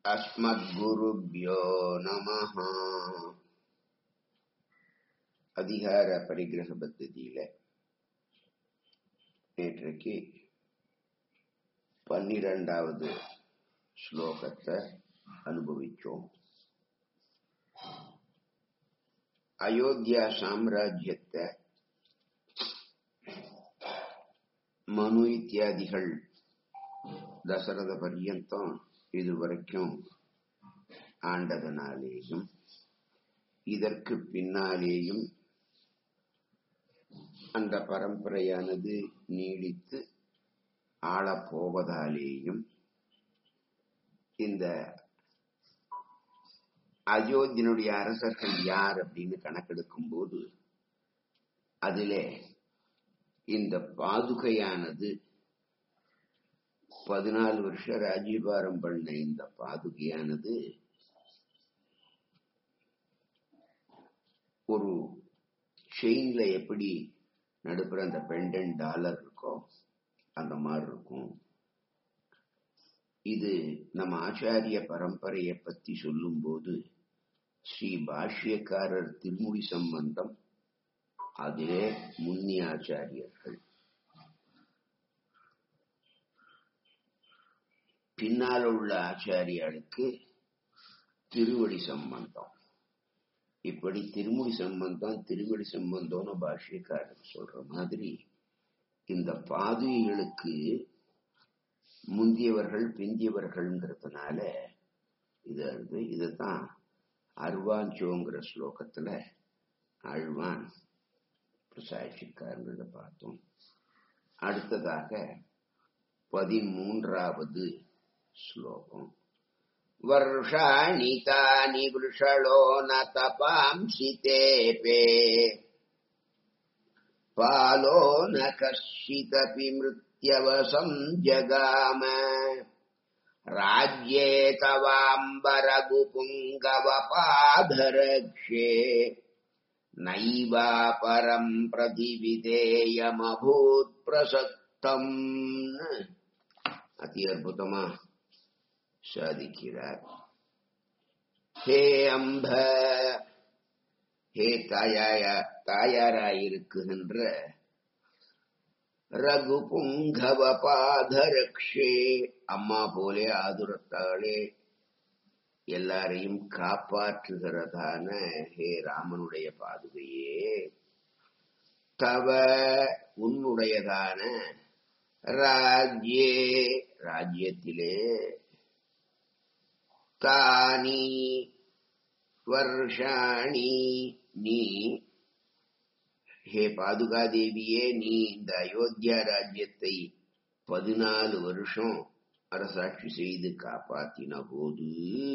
अस्मद्गुरुभ्यो नमः அதிகார பரிகிரக பத்ததியில நேற்றைக்கு பன்னிரெண்டாவது ஸ்லோகத்தை அனுபவிச்சோம் அயோத்தியா சாம்ராஜ்யத்தை மனு இத்தியாதிகள் தசரத பர்யந்தம் இதுவரைக்கும் ஆண்டதனாலேயும் இதற்கு பின்னாலேயும் அந்த பரம்பரையானது நீடித்து ஆளப்போவதாலேயும் இந்த அயோத்தியனுடைய அரசர்கள் யார் அப்படின்னு கணக்கெடுக்கும் போது அதிலே இந்த பாதுகையானது பதினாலு வருஷம் ராஜீபாரம் பண்ண இந்த பாதுகையானது ஒரு செயின்ல எப்படி நடுப்புற அந்த பெண்டன் டாலர் இருக்கோ அந்த மாதிரி இருக்கும் இது நம்ம ஆச்சாரிய பரம்பரையை பத்தி சொல்லும்போது ஸ்ரீ பாஷ்யக்காரர் திருமுடி சம்பந்தம் அதிலே முன்னி ஆச்சாரியர்கள் பின்னால் உள்ள ஆச்சாரியாளுக்கு திருவடி சம்பந்தம் இப்படி திருமுடி சம்பந்தம் திருவடி சம்பந்தம்னு பாஷ்யக்காரர் சொல்ற மாதிரி இந்த பாதுகைகளுக்கு முந்தியவர்கள் பிந்தியவர்கள்ங்கிறதுனால இது இதுதான் அர்வாஞ்சோங்கிற ஸ்லோகத்துல ஆழ்வான் பிரசாரிச்சிருக்காருங்கிறத பார்த்தோம் அடுத்ததாக பதிமூன்றாவது ஸ்லோகம் वर्षाणि तानि वृषलो न तपांसि तेऽपे पालो न कश्चिदपि मृत्यवसं जगाम राज्ये तवाम्बरगुपुङ्गवपाधरक्षे नैवापरम् प्रतिविधेयमभूत् प्रसक्तम् अति अद्भुतमा சாதிக்கிறார் ஹே அம்ப ஹே தாயாய தாயாராயிருக்குகின்ற ரகு புங்கவ பாதரக்ஷே அம்மா போலே ஆதுரத்தாளே எல்லாரையும் காப்பாற்றுகிறதான ஹே ராமனுடைய பாதுகையே தவ உன்னுடையதான ராஜ்யே ராஜ்யத்திலே தானி வருஷாணி நீ ஹே பாதுகாதேவியே நீ இந்த அயோத்தியா ராஜ்யத்தை பதினாலு வருஷம் அரசாட்சி செய்து காப்பாத்தின போது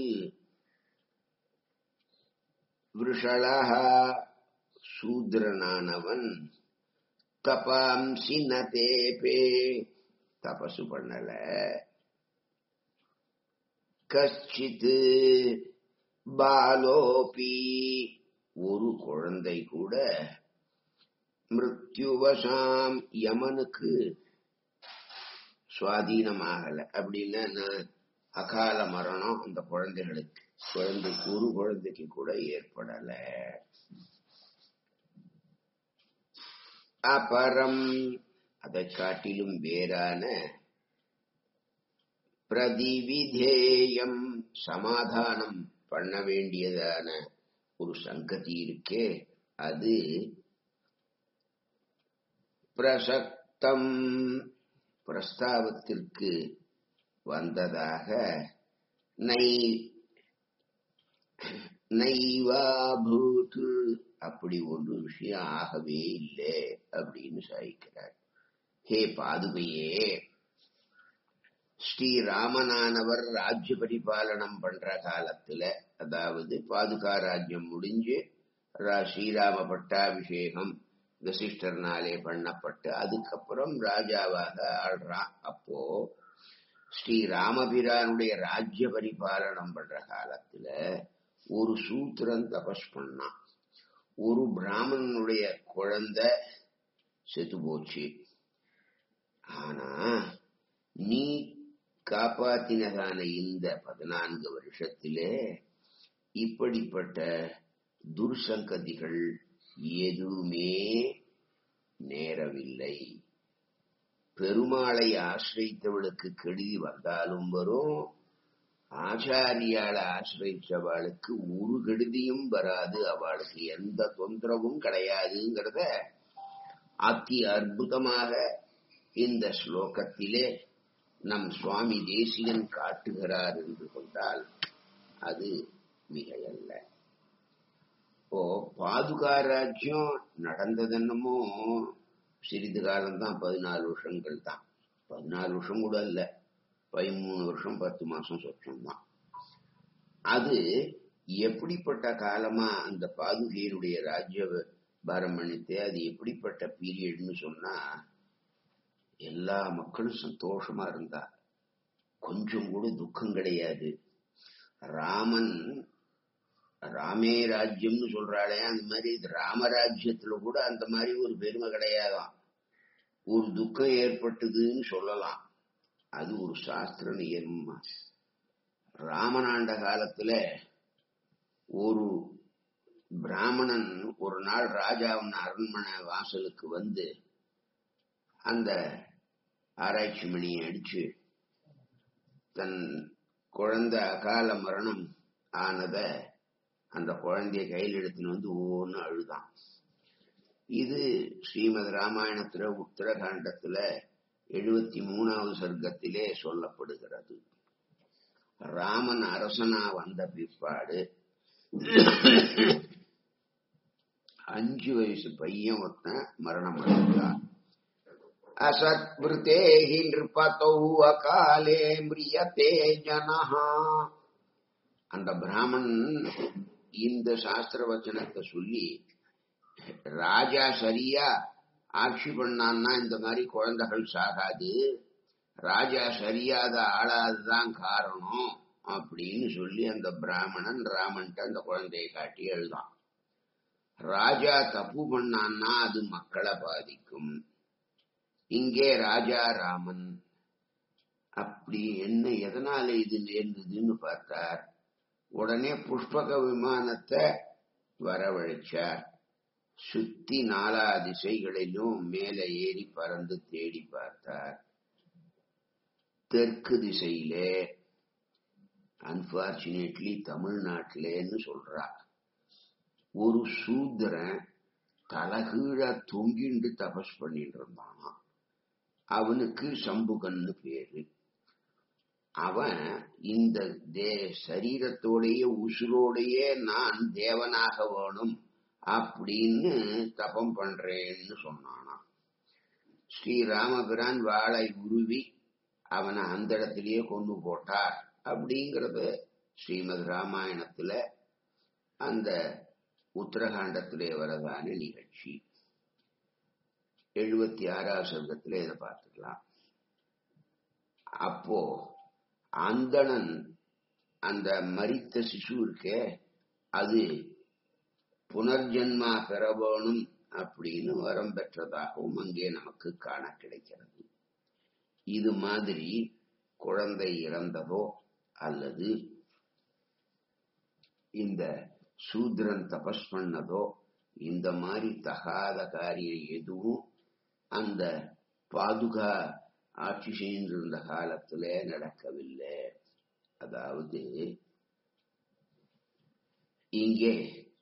விஷலஹா சூத்ரனானவன் தபாம்சி நதேபே தபசு பண்ணல கச்சித் பாலோபி ஒரு குழந்தை கூட மிருத்யுவசாம் யமனுக்கு சுவாதீனமாகல அப்படின்னா அகால மரணம் அந்த குழந்தைகளுக்கு குழந்தைக்கு ஒரு குழந்தைக்கு கூட ஏற்படல அபரம் அதை காட்டிலும் வேறான பிரதிவிதேயம் சமாதானம் பண்ண வேண்டியதான ஒரு சங்கதி இருக்கே அது பிரசக்தம் பிரஸ்தாவத்திற்கு வந்ததாக நை நைவாபூத்து அப்படி ஒரு விஷயம் ஆகவே இல்லை அப்படின்னு சாய்க்கிறார் ஹே பாதுகையே ஸ்ரீராமனானவர் ராஜ்ய பரிபாலனம் பண்ற காலத்துல அதாவது பாதுகா ராஜ்யம் முடிஞ்சு ஸ்ரீராம பட்டாபிஷேகம் வசிஷ்டர்னாலே பண்ணப்பட்டு அதுக்கப்புறம் ராஜாவாக ஆள்றான் அப்போ ஸ்ரீ ராமபிரானுடைய ராஜ்ய பரிபாலனம் பண்ற காலத்துல ஒரு சூத்திரன் தபஸ் பண்ணான் ஒரு பிராமணனுடைய குழந்தை செத்து போச்சு ஆனா நீ காப்பாத்தினதான இந்த பதினான்கு வருஷத்திலே இப்படிப்பட்ட துர்சங்கதிகள் எதுவுமே நேரவில்லை பெருமாளை ஆசிரித்தவளுக்கு கெடுதி வந்தாலும் வரும் ஆச்சாரியால ஆசிரிச்சவாளுக்கு ஒரு கெடுதியும் வராது அவளுக்கு எந்த தொந்தரவும் கிடையாதுங்கிறத அத்தி அற்புதமாக இந்த ஸ்லோகத்திலே நம் சுவாமி தேசிகன் காட்டுகிறார் என்று கொண்டால் அது மிகையல்ல இப்போ பாதுகா ராஜ்யம் நடந்தது என்னமோ சிறிது காலம்தான் பதினாலு வருஷங்கள் தான் பதினாலு வருஷம் கூட இல்ல பதிமூணு வருஷம் பத்து மாசம் சொச்சம் தான் அது எப்படிப்பட்ட காலமா அந்த பாதுகையினுடைய ராஜ்ய பாரம் பண்ணிட்டு அது எப்படிப்பட்ட பீரியட்னு சொன்னா எல்லா மக்களும் சந்தோஷமா இருந்தா கொஞ்சம் கூட துக்கம் கிடையாது ராமன் ராமே ராஜ்யம்னு சொல்றாளே அந்த மாதிரி ராமராஜ்யத்துல கூட அந்த மாதிரி ஒரு பெருமை கிடையாதாம் ஒரு துக்கம் ஏற்பட்டதுன்னு சொல்லலாம் அது ஒரு சாஸ்திர நியமமா ராமனாண்ட காலத்துல ஒரு பிராமணன் ஒரு நாள் ராஜாவின் அரண்மனை வாசலுக்கு வந்து அந்த ஆராய்ச்சி மணியை அடிச்சு தன் குழந்தை அகால மரணம் ஆனத அந்த குழந்தைய கையில் எடுத்துன்னு வந்து ஒவ்வொன்னு அழுதான் இது ஸ்ரீமத் ராமாயணத்துல உத்தரகாண்டத்துல எழுபத்தி மூணாவது சர்க்கத்திலே சொல்லப்படுகிறது ராமன் அரசனா வந்த பிற்பாடு அஞ்சு வயசு பையன் ஒருத்தன் மரணம் அடைந்தான் அசத்விருத்தே நிருபதௌ அகாலே மிரியதே ஜனஹா அந்த பிராமணன் இந்த சாஸ்திர வச்சனத்தை சொல்லி ராஜா சரியா ஆட்சி பண்ணான்னா இந்த மாதிரி குழந்தைகள் சாகாது ராஜா சரியாத ஆளாதுதான் காரணம் அப்படின்னு சொல்லி அந்த பிராமணன் ராமன்ட்ட அந்த குழந்தையை காட்டி எழுதான் ராஜா தப்பு பண்ணான்னா அது மக்களை பாதிக்கும் இங்கே ராஜா ராமன் அப்படி என்ன எதனால இது நேர்ந்ததுன்னு பார்த்தார் உடனே புஷ்பக விமானத்தை வரவழைச்சார் சுத்தி நாலா திசைகளிலும் மேல ஏறி பறந்து தேடி பார்த்தார் தெற்கு திசையிலே அன்பார்ச்சுனேட்லி தமிழ்நாட்டிலேன்னு சொல்றா ஒரு சூத்திரன் தலகீழ தொங்கிண்டு தபஸ் பண்ணிட்டு இருந்தானா அவனுக்கு சம்புகன்னு பேரு அவன் இந்த தே சரீரத்தோடைய உசுரோடையே நான் தேவனாக வேணும் அப்படின்னு தபம் பண்றேன்னு சொன்னானா ஸ்ரீராமபிரான் வாளை உருவி அவனை அந்த இடத்திலேயே கொண்டு போட்டார் அப்படிங்கறது ஸ்ரீமத் ராமாயணத்துல அந்த உத்தரகாண்டத்திலே வரதான நிகழ்ச்சி எழுபத்தி ஆறாவது சர்க்கத்துல இதை பார்த்துக்கலாம் அப்போ அந்தணன் அந்த மரித்த சிசு இருக்கே அது புனர்ஜன்மா பெற வேணும் அப்படின்னு வரம் பெற்றதாகவும் அங்கே நமக்கு காண கிடைக்கிறது இது மாதிரி குழந்தை இறந்ததோ அல்லது இந்த சூத்ரன் தபஸ் பண்ணதோ இந்த மாதிரி தகாத காரியம் எதுவும் அந்த பாதுகா ஆட்சி செய்திருந்த காலத்துல நடக்கவில்லை அதாவது இங்கே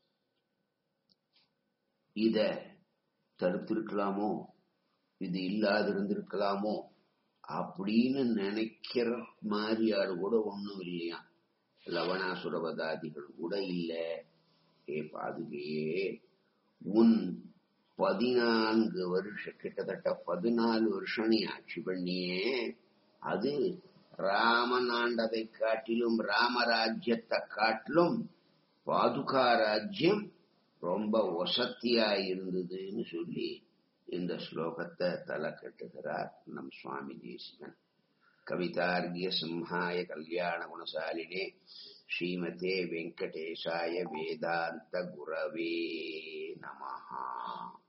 இத தடுத்திருக்கலாமோ இது இல்லாதிருந்திருக்கலாமோ அப்படின்னு நினைக்கிற மாதிரி ஆள் கூட ஒண்ணும் இல்லையா லவணாசுரவதாதிகள் கூட இல்ல ஏ பாதுகையே உன் பதினான்கு வருஷம் கிட்டத்தட்ட பதினாலு வருஷம் நீ ஆட்சி பண்ணியே அது ராமன் ஆண்டதை காட்டிலும் ராமராஜ்யத்தை காட்டிலும் பாதுகா ராஜ்யம் ரொம்ப வசத்தியா இருந்ததுன்னு சொல்லி இந்த ஸ்லோகத்தை தலை கட்டுகிறார் நம் சுவாமி தேசிகன் கவிதார்கிய சிம்ஹாய கல்யாண குணசாலினே ஸ்ரீமதே வெங்கடேசாய வேதாந்த குரவே நமஹா